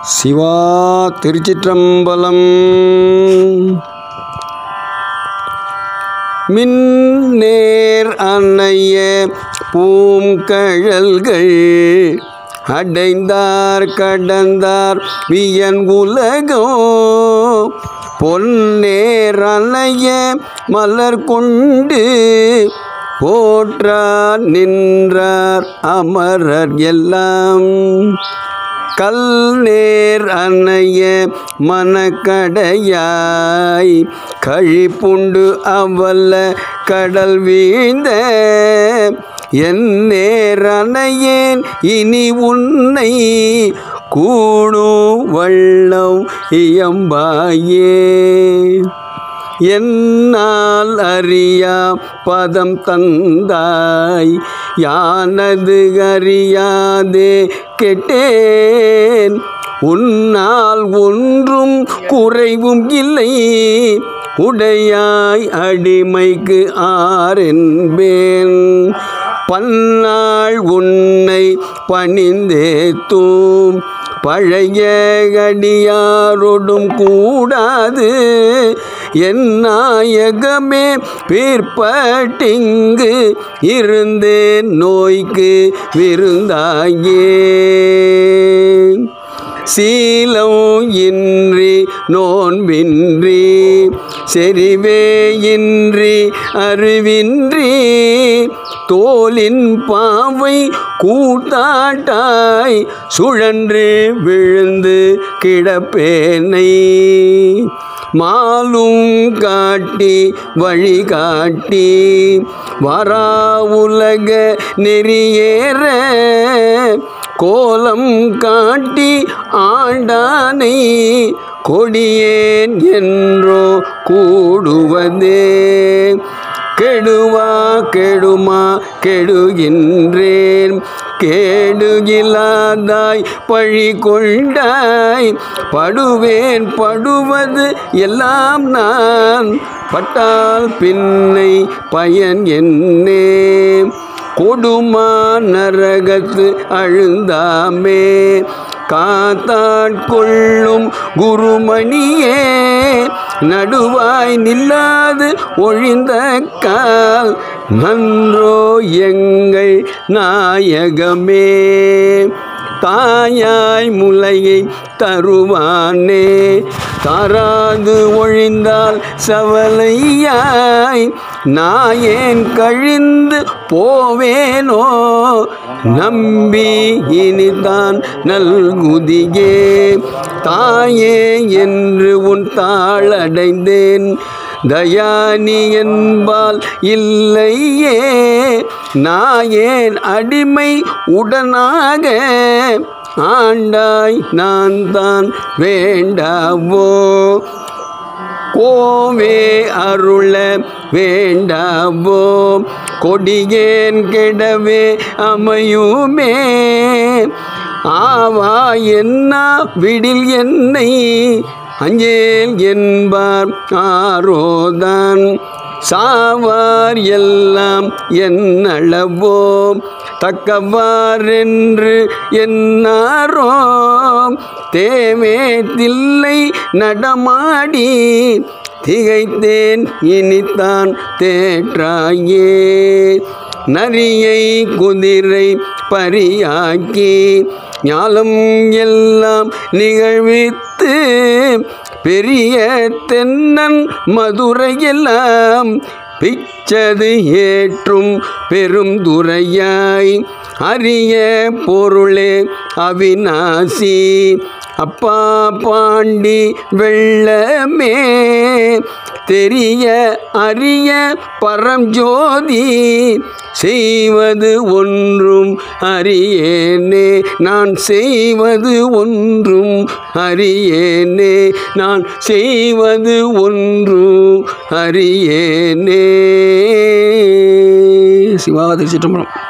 சிவா திருச்சிற்றம்பலம் மின்னேர் அன்னைய பூங்கழல்கள் அடைந்தார் கடந்தார் வியன் உலகோ பொன்னேர் அன்னைய மலர் கொண்டு போற்றார் நின்றார் அமரர் எல்லாம் கல் நேர் அன்னைய மனக்கடையாய் கழிப்புண்டு அவ்வல்ல கடல் வீழ்ந்த என் நேர் அணையேன் இனி உன்னை கூடும் வள்ளம் இயம்பாயே என்னால் அறியா பதம் தந்தாய் யானது அறியாதே கெட்டேன் உன்னால் ஒன்றும் குறைவும் இல்லை உடையாய் அடிமைக்கு ஆரென்பேன் பன்னாள் உன்னை பணிந்தேத்தும் பழைய அடியாரோடும் கூடாது என் நாயகமே பிற்பட்டிங்கு இருந்தேன் நோய்க்கு விருந்தாயே சீலம் இன்றி நோன்பின்றி செறிவே இன்றி அறிவின்றி தோலின் பாவை கூத்தாட்டாய் சுழன்று விழுந்து கிடப்பேனை மாலும் காட்டி வழிகாட்டி வரா உலக நெறியேற கோலம் காட்டி ஆண்டானை கொடியேன் என்றோ கூடுவதே கெடுவா கெடுமா கெடுகின்றேன் கேடுகிலாதாய் பழி கொண்டாய் படுவேன் படுவது எல்லாம் நான் பட்டால் பின்னை பயன் என்னே கொடுமா நரகத்து அழுந்தாமே காத்தாட்கொள்ளும் குருமணியே நடுவாய் நில்லாது ஒழிந்த கால் நன்றோ எங்கள் நாயகமே தாயாய் முலையை தருவானே தாராது ஒழிந்தால் சவலையாய் நாயேன் கழிந்து போவேனோ நம்பி இனிதான் நல்குதியே தாயே என்று உன் தாளடைந்தேன் தயானி என்பால் இல்லையே நாயேன் அடிமை உடனாக ஆண்டாய் நான் தான் வேண்டாவோ கோவே அருள வேண்டாவோ கொடியேன் கெடவே அமையுமே ஆவா என்ன விடில் என்னை அஞ்சேல் என்பார் ஆரோதான் சாவார் எல்லாம் என்னளவோ தக்கவாரென்று என்னாரோ தேவே தில்லை நடமாடி திகைத்தேன் இனித்தான் தேற்றாயே நரியை குதிரை பரியாக்கி ஞாலம் எல்லாம் நிகழ்வித்து பெரிய தென்னன் மதுரையெல்லாம் பிச்சது ஏற்றும் பெரும் துறையாய் அரிய பொருளே அவிநாசி அப்பா பாண்டி வெள்ளமே தெரிய அரிய பரஞ்சோதி செய்வது ஒன்றும் அறியேனே நான் செய்வது ஒன்றும் அறியேனே நான் செய்வது ஒன்றும் அறியேனே சிவா திருச்சிற்றம்பலம்